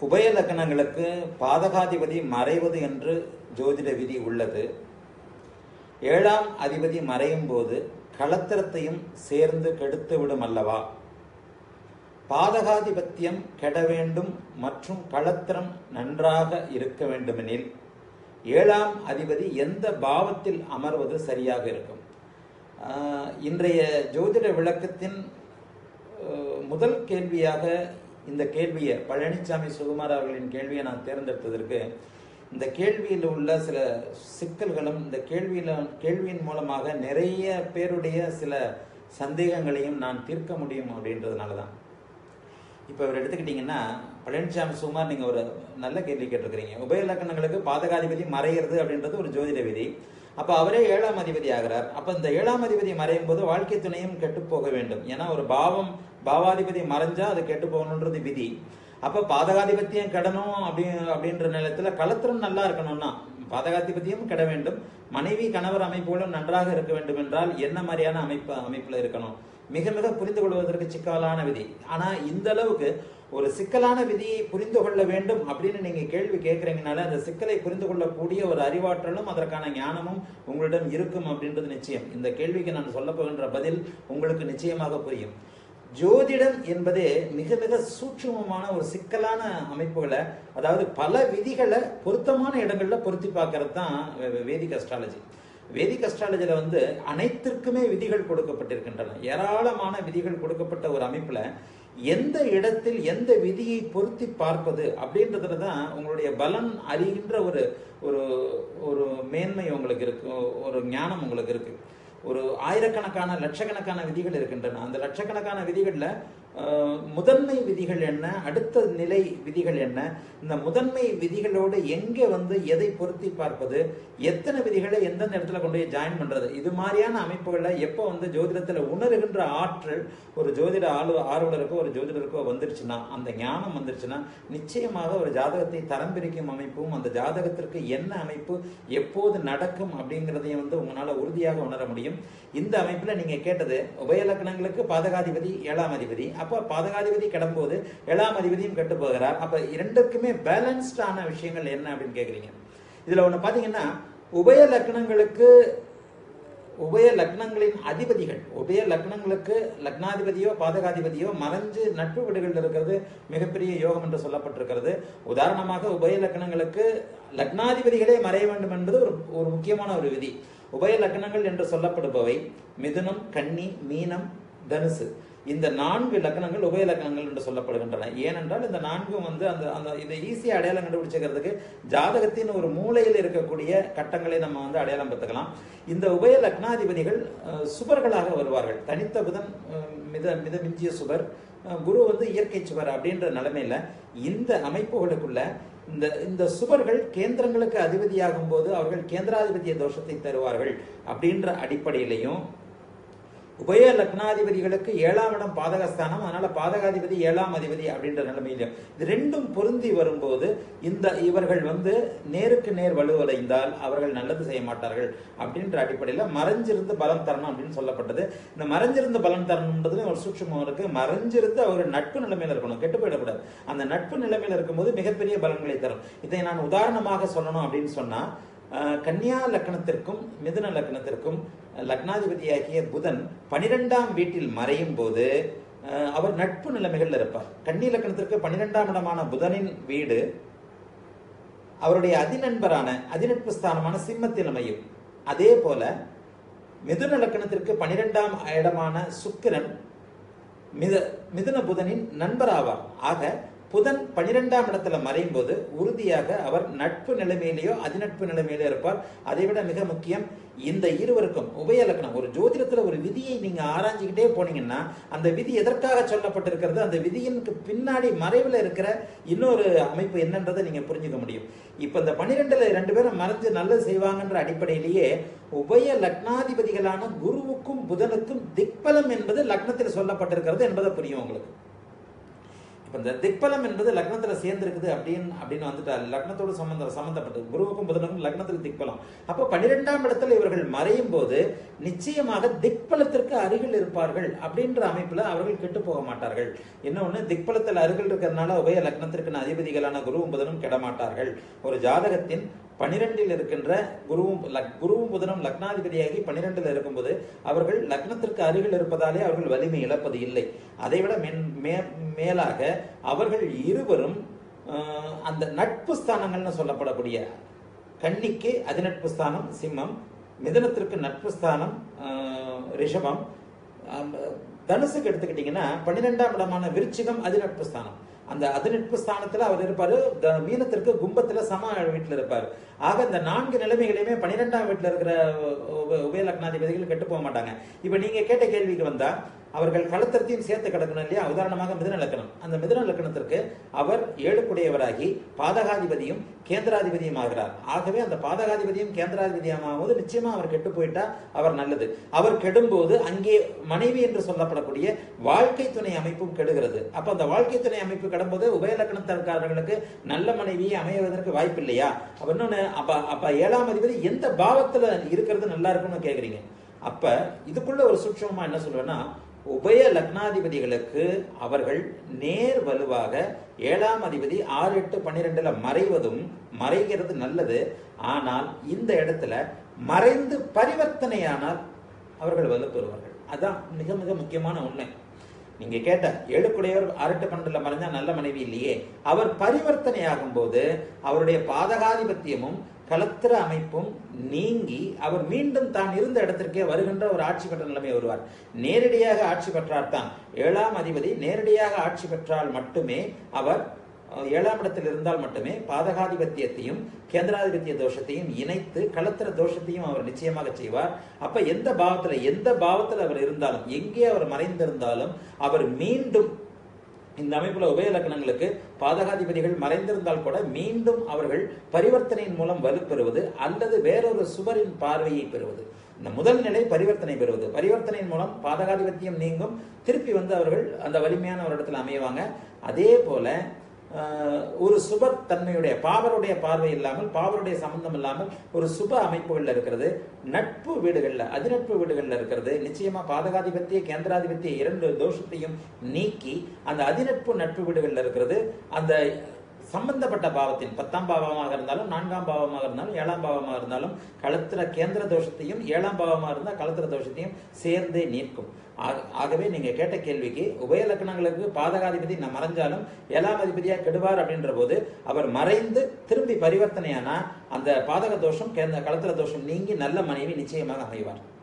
உபய லக்னங்களுக்கு பாதகாதிபதி மறைவது என்று ஜோதிட விதி உள்ளது ஏழாம் அதிபதி மறையும் போது களத்திரத்தையும் சேர்ந்து கெடுத்து விடும் அல்லவா பாதகாதிபத்தியம் கெட வேண்டும் மற்றும் களத்திரம் நன்றாக இருக்க வேண்டுமெனில் ஏழாம் அதிபதி எந்த பாவத்தில் அமர்வது சரியாக இருக்கும் ஆஹ், இன்றைய ஜோதிட விளக்கத்தின் அஹ், முதல் கேள்வியாக இந்த கேள்வியை பழனிசாமி சுகுமார் அவர்களின் கேள்வியை நான் தேர்ந்தெடுத்ததற்கு இந்த கேள்வியில் உள்ள சில சிக்கல்களும் இந்த கேள்வியில கேள்வியின் மூலமாக நிறைய பேருடைய சில சந்தேகங்களையும் நான் தீர்க்க முடியும் அப்படின்றதுனால தான் இப்போ இவர் எடுத்துக்கிட்டிங்கன்னா பழனிசாமி சுமார் நீங்கள் ஒரு நல்ல கேள்வி கேட்டிருக்கிறீங்க உபய லக்கணங்களுக்கு பாதகாதிபதி மறைகிறது அப்படின்றது ஒரு ஜோதிட விதி அப்போ அவரே ஏழாம் அதிபதி ஆகிறார் அப்போ இந்த ஏழாம் அதிபதி மறையும் போது வாழ்க்கை துணையும் கெட்டு போக வேண்டும் ஏன்னா ஒரு பாவம் பாவாதிபதி மறைஞ்சா அது கெட்டு போகணுன்றது விதி அப்போ பாதகாதிபத்தியம் கெடணும் அப்படி அப்படின்ற நிலத்தில் களத்திரம் நல்லா இருக்கணும்னா பாதகாதிபத்தியம் கெட வேண்டும் மனைவி கணவர் அமைப்புகளும் நன்றாக இருக்க வேண்டும் என்றால் என்ன மாதிரியான அமைப்பு அமைப்பில் இருக்கணும் மிக மிக புரிந்து கொள்வதற்கு சிக்கலான விதி ஆனா இந்த அளவுக்கு ஒரு சிக்கலான விதியை புரிந்து கொள்ள வேண்டும் அப்படின்னு நீங்க கேள்வி கேட்கறீங்கனால அந்த சிக்கலை புரிந்து கொள்ளக்கூடிய ஒரு அறிவாற்றலும் அதற்கான ஞானமும் உங்களிடம் இருக்கும் அப்படின்றது நிச்சயம் இந்த கேள்விக்கு நான் சொல்ல போகின்ற பதில் உங்களுக்கு நிச்சயமாக புரியும் ஜோதிடம் என்பதே மிக மிக சூட்சுமமான ஒரு சிக்கலான அமைப்புகளை அதாவது பல விதிகளை பொருத்தமான இடங்கள்ல பொருத்தி பார்க்கறது தான் வே- வேதிக் அஸ்ட்ராலஜி வேதிக் அஸ்ட்ராலஜில வந்து அனைத்திற்குமே விதிகள் கொடுக்கப்பட்டிருக்கின்றன ஏராளமான விதிகள் கொடுக்கப்பட்ட ஒரு அமைப்புல எந்த இடத்தில் எந்த விதியை பொருத்தி பார்ப்பது அப்படின்றதுல தான் உங்களுடைய பலன் அறிகின்ற ஒரு ஒரு ஒரு மேன்மை உங்களுக்கு இருக்கு ஒரு ஞானம் உங்களுக்கு இருக்கு ஒரு ஆயிரக்கணக்கான லட்சக்கணக்கான விதிகள் இருக்கின்றன அந்த லட்சக்கணக்கான விதிகள்ல அஹ், முதன்மை விதிகள் என்ன அடுத்த நிலை விதிகள் என்ன இந்த முதன்மை விதிகளோடு எங்கே வந்து எதை பொருத்தி பார்ப்பது எத்தனை விதிகளை எந்தெந்த இடத்துல கொண்டு போய் ஜாயின் பண்றது இது மாதிரியான அமைப்புகளை எப்போ வந்து ஜோதிடத்துல உணர்கின்ற ஆற்றல் ஒரு ஜோதிட ஆளு ஆர்வலருக்கோ ஒரு ஜோதிடருக்கோ வந்துருச்சுன்னா அந்த ஞானம் வந்துருச்சுன்னா நிச்சயமாக ஒரு ஜாதகத்தை தரம் பிரிக்கும் அமைப்பும் அந்த ஜாதகத்திற்கு என்ன அமைப்பு எப்போது நடக்கும் அப்படிங்கிறதையும் வந்து உங்களால உறுதியாக உணர முடியும் இந்த அமைப்புல நீங்க கேட்டது உபய லக்னங்களுக்கு பாதகாதிபதி ஏழாம் அதிபதி அப்ப பாதகாதிபதி கிடம்போது ஏழாம் அதிபதியும் கெட்டு போகிறார் அப்ப இரண்டுக்குமே பேலன்ஸ்டான விஷயங்கள் என்ன அப்படின்னு கேக்குறீங்க இதுல ஒண்ணு பாத்தீங்கன்னா உபய லக்னங்களுக்கு உபய லக்னங்களின் அதிபதிகள் உபய லக்னங்களுக்கு லக்னாதிபதியோ பாதகாதிபதியோ மறைஞ்சு நட்பு வீடுகள் இருக்கிறது மிகப்பெரிய யோகம் என்று சொல்லப்பட்டிருக்கிறது உதாரணமாக உபய லக்னங்களுக்கு லக்னாதிபதிகளே மறைய வேண்டும் என்பது ஒரு ஒரு முக்கியமான ஒரு விதி உபய லக்னங்கள் என்று சொல்லப்படுபவை மிதுனம் கன்னி மீனம் தனுசு இந்த நான்கு லக்னங்கள் உபய லக்னங்கள் என்று சொல்லப்படுகின்றன ஏனென்றால் இந்த நான்கும் வந்து அந்த அந்த இதை ஈஸியாக அடையாளம் கண்டுபிடிச்சுக்கிறதுக்கு ஜாதகத்தின் ஒரு மூலையில் இருக்கக்கூடிய கட்டங்களை நம்ம வந்து அடையாளம் பெற்றுக்கலாம் இந்த உபய லக்னாதிபதிகள் அஹ், சுபர்களாக வருவார்கள் தனித்த புதன் அஹ், மித மித மிஞ்சிய சுபர் அஹ், குரு வந்து இயற்கை சுபர் அப்படின்ற நிலைமையில இந்த அமைப்புகளுக்குள்ள இந்த இந்த சுபர்கள் கேந்திரங்களுக்கு அதிபதியாகும் போது அவர்கள் கேந்திராதிபதிய தோஷத்தை தருவார்கள் அப்படின்ற அடிப்படையிலையும் உபய லக்னாதிபதிகளுக்கு ஏழாம் இடம் பாதகஸ்தானம் அதனால பாதகாதிபதி ஏழாம் அதிபதி அப்படின்ற நிலைமையிலும் இது ரெண்டும் பொருந்தி வரும்போது இந்த இவர்கள் வந்து நேருக்கு நேர் வலுவடைந்தால் அவர்கள் நல்லது செய்ய மாட்டார்கள் அப்படின்ற அடிப்படையில் மறைஞ்சிருந்து பலம் தரணும் அப்படின்னு சொல்லப்பட்டது இந்த மறைஞ்சிருந்து பலம் தரணுன்றதுல ஒரு சூட்சமம் இருக்கு மறைஞ்சிருந்து அவர் நட்பு நிலைமையில இருக்கணும் கெட்டு போயிடக்கூடாது அந்த நட்பு நிலைமையில இருக்கும்போது மிகப்பெரிய பலன்களை தரும் இதை நான் உதாரணமாக சொல்லணும் அப்படின்னு சொன்னா அஹ், கன்னியா லக்னத்திற்கும் மிதுன லக்னத்திற்கும் லக்னாதிபதியாகிய புதன் பனிரெண்டாம் வீட்டில் மறையும் போது அஹ், அவர் நட்பு நிலைமைகள் இருப்பார் கன்னி லக்னத்திற்கு பன்னிரெண்டாம் இடமான புதனின் வீடு அவருடைய அதிநண்பரான அதிநட்பு ஸ்தானமான சிம்மத்தில் அமையும் அதே போல மிதுன லக்னத்திற்கு பனிரெண்டாம் இடமான சுக்கிரன் மித மிதுன புதனின் நண்பராவார் ஆக புதன் பனிரெண்டாம் இடத்துல மறையும் போது உறுதியாக அவர் நட்பு நிலைமையிலேயோ அதிநட்பு நிலைமையிலோ இருப்பார் அதை விட மிக முக்கியம் இந்த இருவருக்கும் உபய லக்னம் ஒரு ஜோதிடத்துல ஒரு விதியை நீங்க ஆராய்ஞ்சுக்கிட்டே போனீங்கன்னா அந்த விதி எதற்காக சொல்லப்பட்டிருக்கிறது அந்த விதியினுக்கு பின்னாடி மறைவில் இருக்கிற இன்னொரு அமைப்பு என்னன்றதை நீங்க புரிஞ்சுக்க முடியும் இப்ப இந்த பன்னிரெண்டுல ரெண்டு பேரும் மறைஞ்சு நல்லது செய்வாங்கன்ற அடிப்படையிலேயே உபய லக்னாதிபதிகளான குருவுக்கும் புதனுக்கும் திக்பலம் என்பது லக்னத்தில் சொல்லப்பட்டிருக்கிறது என்பதை புரியும் உங்களுக்கு இப்ப அப்ப இந்த திக்பலம் என்பது லக்னத்துல சேர்ந்திருக்குது அப்படின்னு அப்படின்னு வந்துட்டால் லக்னத்தோடு சம்பந்த சம்பந்தப்பட்டது குருவுக்கும் புதனுக்கும் லக்னத்தில் திக்பலம் அப்போ பன்னிரெண்டாம் இடத்துல இவர்கள் மறையும் போது நிச்சயமாக திக்பலத்திற்கு அருகில் இருப்பார்கள் அப்படின்ற அமைப்புல அவர்கள் கெட்டு போக மாட்டார்கள் இன்னொன்னு திக்பலத்தில் அருகில் இருக்கிறதுனால உபய லக்னத்திற்கு அதிபதிகளான குருவும் புதனும் கெட மாட்டார்கள் ஒரு ஜாதகத்தின் பனிரெண்டில் இருக்கின்ற குருவும் லக்- குருவும் புதனும் லக்னாதிபதியாகி பன்னிரெண்டில் இருக்கும்போது அவர்கள் லக்னத்திற்கு அருகில் இருப்பதாலே அவர்கள் வலிமை இழப்பது இல்லை அதைவிட மென் மே- மேலாக அவர்கள் இருவரும் ஆஹ், அந்த நட்பு ஸ்தானங்கள்னு சொல்லப்படக்கூடிய கன்னிக்கு அதிநட்பு ஸ்தானம் சிம்மம் மிதனத்திற்கு நட்பு ஸ்தானம் ஆஹ், ரிஷபம் ஆம், தனுசுக்கு எடுத்துக்கிட்டீங்கன்னா பன்னிரெண்டாம் இடமான விருச்சிகம் அதிநட்பு ஸ்தானம் அந்த அதிநட்பு ஸ்தானத்துல அவர் இருப்பாரு த- மீனத்திற்கு கும்பத்துல சம வீட்டுல இருப்பாரு ஆக இந்த நான்கு நிலைமைகளையுமே பன்னிரெண்டாம் வீட்டுல இருக்கிற உப- உபய லக்னாதிபதிகள் கெட்டு போக மாட்டாங்க இப்ப நீங்க கேட்ட கேள்விக்கு வந்தா அவர்கள் களத்திரத்தையும் சேர்த்து கிடக்கணும் இல்லையா உதாரணமாக மிதுன லக்கணம் அந்த மிதுன லக்கணத்திற்கு அவர் ஏழுக்குடையவராகி பாதகாதிபதியும் கேந்திராதிபதியும் ஆகிறார் ஆகவே அந்த பாதகாதிபதியும் கேந்திராதிபதியும் ஆகும்போது நிச்சயமா அவர் கெட்டு போயிட்டா அவர் நல்லது அவர் கெடும்போது அங்கே மனைவி என்று சொல்லப்படக்கூடிய வாழ்க்கை துணை அமைப்பும் கெடுகிறது அப்ப அந்த வாழ்க்கை துணை அமைப்பு கெடும்போது உபயலக்கணத்திற்காரர்களுக்கு நல்ல மனைவியை அமைவதற்கு வாய்ப்பு இல்லையா அப்ப இன்னொன்னு அப்ப அப்ப ஏழாம் அதிபதி எந்த பாவத்துல இருக்கிறது நல்லா இருக்கும்னு கேக்குறீங்க அப்ப இதுக்குள்ள ஒரு சூட்சமா என்ன சொல்லுவேன்னா உபய லக்னாதிபதிகளுக்கு அவர்கள் நேர் வலுவாக ஏழாம் அதிபதி ஆறு எட்டு பன்னிரெண்டுல மறைவதும் மறைகிறது நல்லது ஆனால் இந்த இடத்துல மறைந்து பரிவர்த்தனையானால் அவர்கள் வலுப்பெறுவார்கள் அதான் மிக மிக முக்கியமான உண்மை நீங்க கேட்ட ஏழுக்குடையவர் அரட்டு பன்னெண்டுல மறைஞ்சா நல்ல மனைவி இல்லையே அவர் பரிவர்த்தனையாகும் போது அவருடைய பாதகாதிபத்தியமும் கலத்திர அமைப்பும் நீங்கி அவர் மீண்டும் தான் இருந்த இடத்திற்கே வருகின்ற ஒரு ஆட்சி பெற்ற நிலைமை வருவார் நேரடியாக ஆட்சி பெற்றால் தான் ஏழாம் அதிபதி நேரடியாக ஆட்சி பெற்றால் மட்டுமே அவர் அஹ், ஏழாம் இடத்தில் இருந்தால் மட்டுமே பாதகாதிபத்தியத்தையும் கேந்திராதிபத்திய தோஷத்தையும் இணைத்து களத்திர தோஷத்தையும் அவர் நிச்சயமாக செய்வார் அப்ப எந்த பாவத்துல எந்த பாவத்தில் அவர் இருந்தாலும் எங்கே அவர் மறைந்திருந்தாலும் அவர் மீண்டும் இந்த அமைப்புல உபய லக்னங்களுக்கு பாதகாதிபதிகள் மறைந்திருந்தால் கூட மீண்டும் அவர்கள் பரிவர்த்தனையின் மூலம் வலுப்பெறுவது அல்லது வேறொரு சுவரின் பார்வையை பெறுவது இந்த முதல் நிலை பரிவர்த்தனை பெறுவது பரிவர்த்தனையின் மூலம் பாதகாதிபத்தியம் நீங்கும் திருப்பி வந்து அவர்கள் அந்த வலிமையான ஒரு இடத்துல அமைவாங்க அதே போல ஆஹ், ஒரு சுப தன்மையுடைய பாவருடைய பார்வை இல்லாமல் பாவருடைய சம்பந்தம் இல்லாமல் ஒரு சுப அமைப்புகள்ல இருக்கிறது நட்பு வீடுகள்ல அதிநட்பு வீடுகள்ல இருக்கிறது நிச்சயமா பாதகாதிபத்திய கேந்திராதிபத்திய இரண்டு தோஷத்தையும் நீக்கி அந்த அதிநட்பு நட்பு வீடுகள்ல இருக்கிறது அந்த சம்பந்தப்பட்ட பாவத்தின் பத்தாம் பாவமாக இருந்தாலும் நான்காம் பாவமாக இருந்தாலும் ஏழாம் பாவமாக இருந்தாலும் களத்திர கேந்திர தோஷத்தையும் ஏழாம் பாவமாக இருந்தால் களத்திர தோஷத்தையும் சேர்ந்தே நீக்கும் ஆக- ஆகவே நீங்க கேட்ட கேள்விக்கு உபய லக்னங்களுக்கு பாதகாதிபதி நான் மறைஞ்சாலும் ஏழாம் அதிபதியா கெடுவார் அப்படின்ற போது அவர் மறைந்து திரும்பி பரிவர்த்தனையானா அந்த பாதக தோஷம் கேந்த களத்திர தோஷம் நீங்கி நல்ல மனைவி நிச்சயமாக அமைவார்